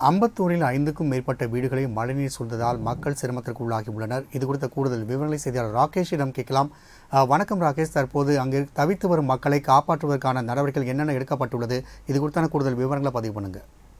அம்பத்தூரில் ஐந்துக்கும் மேற்பட்ட வீடுகளை மழைநீர் சூழ்ந்ததால் மக்கள் சிரமத்திற்கு உள்ளாகி உள்ளனர் இது குறித்த கூடுதல் விவரங்களை செய்தியாளர் ராகேஷிடம் கேட்கலாம் அஹ், வணக்கம் ராகேஷ் தற்போது அங்கு தவித்து வரும் மக்களை காப்பாற்றுவதற்கான நடவடிக்கைகள் என்னென்ன எடுக்கப்பட்டுள்ளது இது குறித்தான கூடுதல் விவரங்களை பதிவு பண்ணுங்க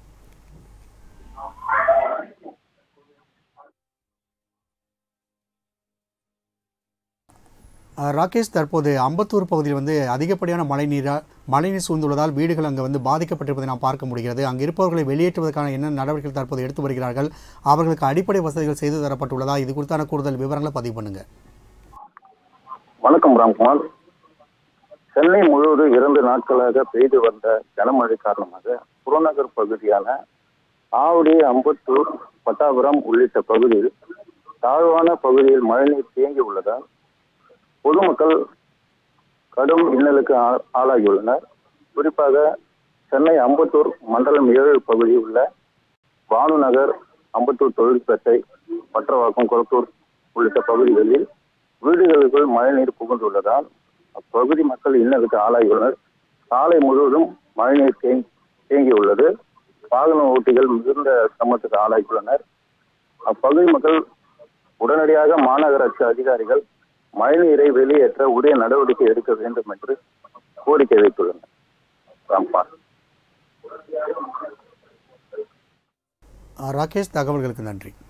அஹ், ராகேஷ் தற்போது அம்பத்தூர் பகுதியில் வந்து அதிகப்படியான மழைநீரா மழைநீர் சூழ்ந்துள்ளதால் வீடுகள் அங்கே வந்து பாதிக்கப்பட்டிருப்பதை நாம் பார்க்க முடிகிறது அங்கு இருப்பவர்களை வெளியேற்றுவதற்கான என்ன நடவடிக்கைகள் தற்போது எடுத்து வருகிறார்கள் அவர்களுக்கு அடிப்படை வசதிகள் செய்து தரப்பட்டுள்ளதா இது குறித்தான கூடுதல் விவரங்களை பதிவு பண்ணுங்க வணக்கம் ராம்குமார் சென்னை முழுவதும் இரண்டு நாட்களாக பெய்து வந்த கனமழை காரணமாக புறநகர் பகுதியான ஆவடி அம்பத்தூர் பட்டாபுரம் உள்ளிட்ட பகுதியில் தாழ்வான பகுதியில் மழைநீர் தேங்கி உள்ளதால் பொதுமக்கள் கடும் இன்னலுக்கு ஆ- ஆளாகியுள்ளனர் குறிப்பாக சென்னை அம்பத்தூர் மண்டலம் ஏழு பகுதியில் உள்ள பானு நகர் அம்பத்தூர் தொழிற்பேட்டை பற்றவாக்கம் கொளத்தூர் உள்ளிட்ட பகுதிகளில் வீடுகளுக்குள் மழைநீர் புகுந்துள்ளதால் அப்பகுதி மக்கள் இன்னலுக்கு ஆளாகியுள்ளனர் சாலை முழுவதும் மழைநீர் தேங்கி தேங்கியுள்ளது வாகன ஓட்டிகள் மிகுந்த சிரமத்துக்கு ஆளாகியுள்ளனர் அப்பகுதி மக்கள் உடனடியாக மாநகராட்சி அதிகாரிகள் மழைநீரை வெளியேற்ற உரிய நடவடிக்கை எடுக்க வேண்டும் என்று கோரிக்கை வைத்துள்ளனர் ராம்பால் அஹ், ராகேஷ் தகவல்களுக்கு நன்றி